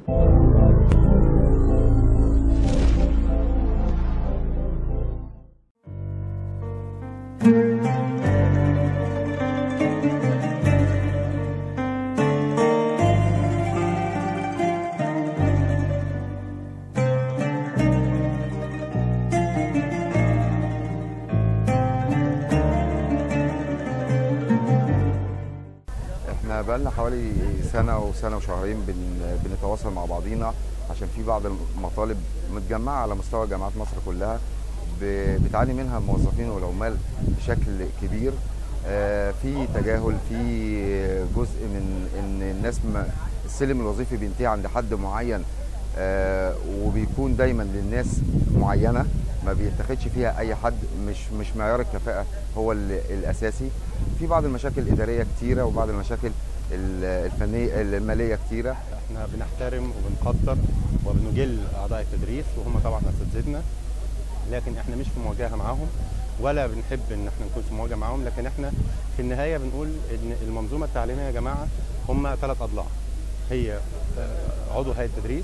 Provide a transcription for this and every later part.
احنا بقالنا حوالي سنة وسنة وشهرين بن بنتواصل مع بعضينا عشان في بعض المطالب متجمعة على مستوى جامعات مصر كلها ب- بتعاني منها الموظفين والعمال بشكل كبير آه، في تجاهل في جزء من ان الناس ما السلم الوظيفي بينتهي عند حد معين آه، وبيكون دايما للناس معينه ما بيتاخدش فيها اي حد مش مش معيار الكفاءه هو ال- الاساسي في بعض المشاكل الاداريه كتيره وبعض المشاكل ال- الفنيه الماليه كتيره احنا بنحترم وبنقدر وبنجل اعضاء التدريس وهم طبعا اساتذتنا لكن احنا مش في مواجهه معاهم ولا بنحب ان احنا نكون في مواجهه معاهم لكن احنا في النهايه بنقول ان المنظومه التعليميه يا جماعه هم ثلاث اضلاع هي آه، عضو هيئه تدريس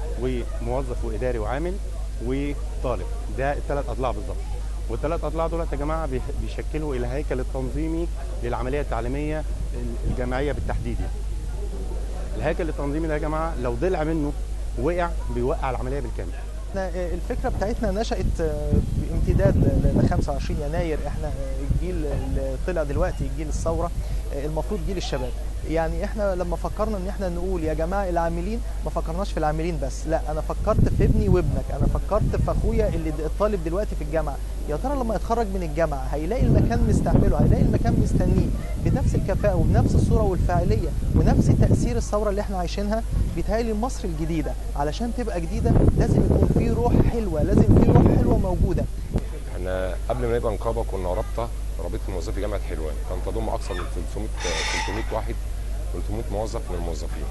وموظف واداري وعامل وطالب ده الثلاث اضلاع بالظبط والثلاث اضلاع دول يا جماعه بيح- بيشكلوا الهيكل التنظيمي للعمليه التعليميه الجامعيه بالتحديد يعني. الهيكل التنظيمي ده يا جماعه لو ضلع منه وقع بيوقع العمليه بالكامل احنا الفكره بتاعتنا نشات بامتداد ل 25 يناير احنا الجيل اللي طلع دلوقتي جيل الثوره المفروض جيل الشباب يعني احنا لما فكرنا ان احنا نقول يا جماعه العاملين ما فكرناش في العاملين بس لا انا فكرت في ابني وابنك انا فكرت في اخويا اللي د- الطالب دلوقتي في الجامعه يا ترى لما يتخرج من الجامعه هيلاقي المكان مستحمله هيلاقي المكان مستنيه بنفس الكفاءه وبنفس الصوره والفاعليه ونفس تاثير الثوره اللي احنا عايشينها بيتهيألي مصر الجديده علشان تبقى جديده لازم يكون في روح حلوه لازم في روح حلوه موجوده احنا قبل ما نبقى نقابه كنا رابطه رابطه موظفي جامعه حلوان كان تضم اكثر من 300 300 واحد 300 موظف من الموظفين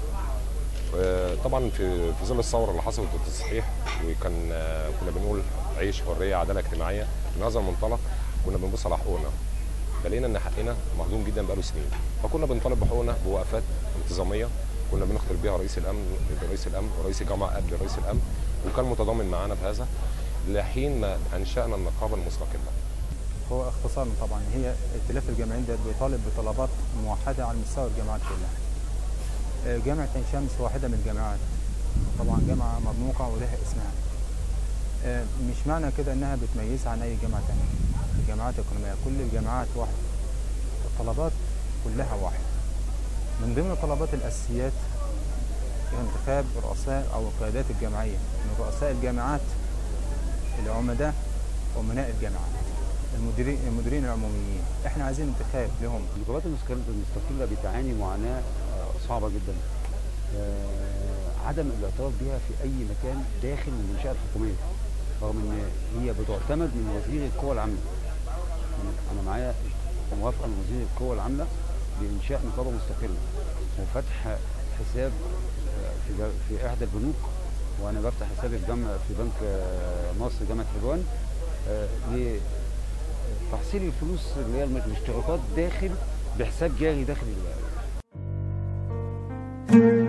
آه، طبعا في في ظل الثوره اللي حصلت والتصحيح وكان آه، كنا بنقول عيش حريه عداله اجتماعيه من هذا المنطلق كنا بنبص على حقوقنا فلقينا ان حقنا مهضوم جدا بقاله سنين فكنا بنطالب بحقوقنا بوقفات انتظاميه كنا بنخطر بيها رئيس الامن رئيس الامن ورئيس الجامعه قبل رئيس الامن وكان متضامن معانا بهذا لحين ما انشانا النقابه المستقله هو اختصارا طبعا هي ائتلاف الجامعين ده بيطالب بطلبات موحده على مستوى الجامعات كلها. آه، جامعه عين شمس واحده من الجامعات طبعا جامعه مرموقه ولها اسمها. آه، مش معنى كده انها بتميزها عن اي جامعه ثانيه. الجامعات الاقليميه كل الجامعات واحده. الطلبات كلها واحده. من ضمن الطلبات الاساسيات انتخاب رؤساء او القيادات الجامعيه من رؤساء الجامعات العمداء امناء الجامعات. المديرين المديرين العموميين احنا عايزين انتخاب لهم النقابات المستقلة المستقلة بتعاني معاناة آه، صعبة جدا آه، عدم الاعتراف بها في أي مكان داخل المنشأة الحكومية رغم إن هي بتعتمد من وزير القوى العاملة أنا معايا موافقة من وزير القوى العاملة بإنشاء نقابة مستقلة وفتح حساب آه، في جا- في إحدى البنوك وأنا بفتح حسابي في جامعة في بنك آه، مصر جامعة حلوان آه، ل تحصيل الفلوس اللي هي الاشتراكات داخل بحساب جاري داخل ال-